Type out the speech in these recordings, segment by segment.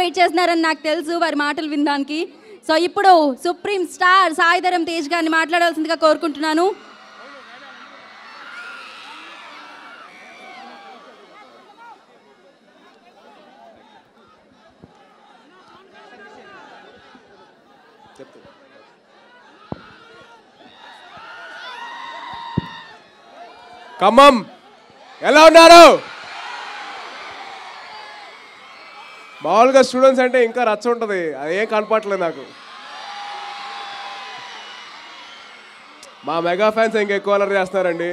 wait చేస్తున్నారని నాకు తెలుసు వారి మాటలు వినడానికి సో ఇప్పుడు సుప్రీం స్టార్ సాయిధరం తేజ్ గారిని మాట్లాడాల్సిందిగా కోరుకుంటున్నాను ఖమ్మం ఎలా ఉన్నారు మామూలుగా స్టూడెంట్స్ అంటే ఇంకా రచ్చ ఉంటుంది అది ఏం కనపట్లేదు నాకు మా మెగా ఫ్యాన్స్ ఇంకా ఎక్కువ అలర్ చేస్తున్నారండి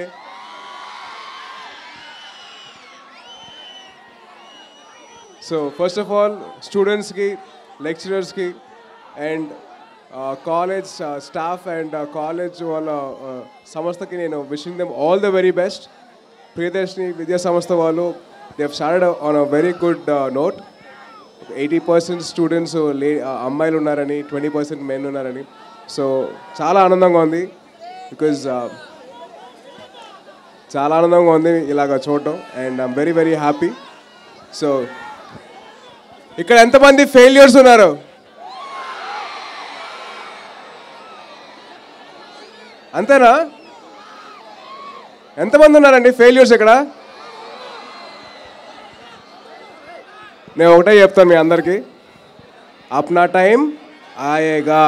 సో ఫస్ట్ ఆఫ్ ఆల్ స్టూడెంట్స్కి లెక్చరర్స్కి and college staff and college వాళ్ళ uh, సంస్థకి నేను wishing them all the very best Priyadarshini Vidya Samstha వాళ్ళు they started on a very good note eighty percent students లే అమ్మాయిలు ఉన్నారని ట్వంటీ పర్సెంట్ మెన్ ఉన్నారని సో చాలా ఆనందంగా ఉంది బికాజ్ చాలా ఆనందంగా ఉంది ఇలాగ చూడటం and I'm very very happy so ఇక్కడ ఎంతమంది ఫెయిల్యూర్స్ ఉన్నారు అంతేనా ఎంతమంది ఉన్నారండి ఫెయిల్యూర్స్ ఇక్కడ నేను ఒకటే చెప్తాను మీ అందరికీ అప్నా టైం ఆయేగా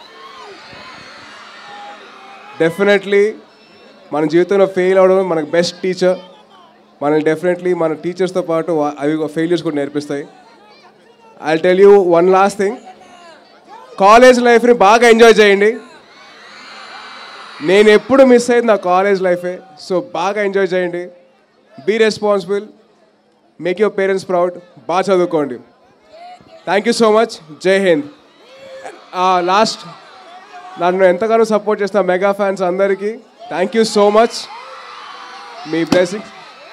డెఫినెట్లీ మన జీవితంలో ఫెయిల్ అవడం మనకు బెస్ట్ టీచర్ మనల్ని డెఫినెట్లీ మన టీచర్స్తో పాటు వా- అవి ఫెయిల్యూర్స్ కూడా నేర్పిస్తాయి I tell you one last thing college లైఫ్ని బాగా ఎంజాయ్ చేయండి నేను ఎప్పుడు మిస్ అయ్యింది నా కాలేజ్ లైఫే సో బాగా ఎంజాయ్ చేయండి be responsible make your parents proud బాగా చదువుకోండి థ్యాంక్ యూ సో మచ్ జై హింద్ లాస్ట్ నన్ను ఎంతగానో సపోర్ట్ చేస్తున్న మెగా ఫ్యాన్స్ అందరికీ థ్యాంక్ యూ సో మచ్ మీ బ్లెస్సింగ్స్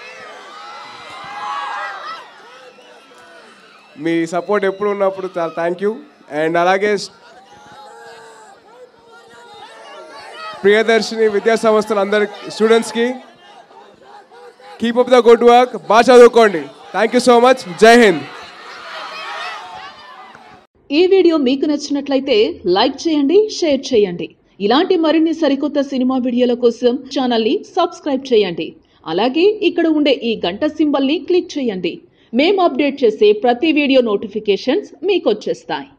మీ సపోర్ట్ ఎప్పుడు ఉన్నప్పుడు చాలా థ్యాంక్ యూ అండ్ అలాగే ప్రియదర్శిని విద్యా సంస్థలు అందరి స్టూడెంట్స్కి keep up the good work బాగా చదువుకోండి థ్యాంక్ యూ సో మచ్ జై హింద్ ఈ వీడియో మీకు నచ్చినట్లయితే లైక్ చేయండి షేర్ చేయండి ఇలాంటి మరిన్ని సరికొత్త సినిమా వీడియోల కోసం ఛానల్ని సబ్స్క్రైబ్ చేయండి అలాగే ఇక్కడ ఉండే ఈ గంట సింబల్ని క్లిక్ చేయండి మేము అప్డేట్ చేసే ప్రతి వీడియో నోటిఫికేషన్స్ మీకు వచ్చేస్తాయి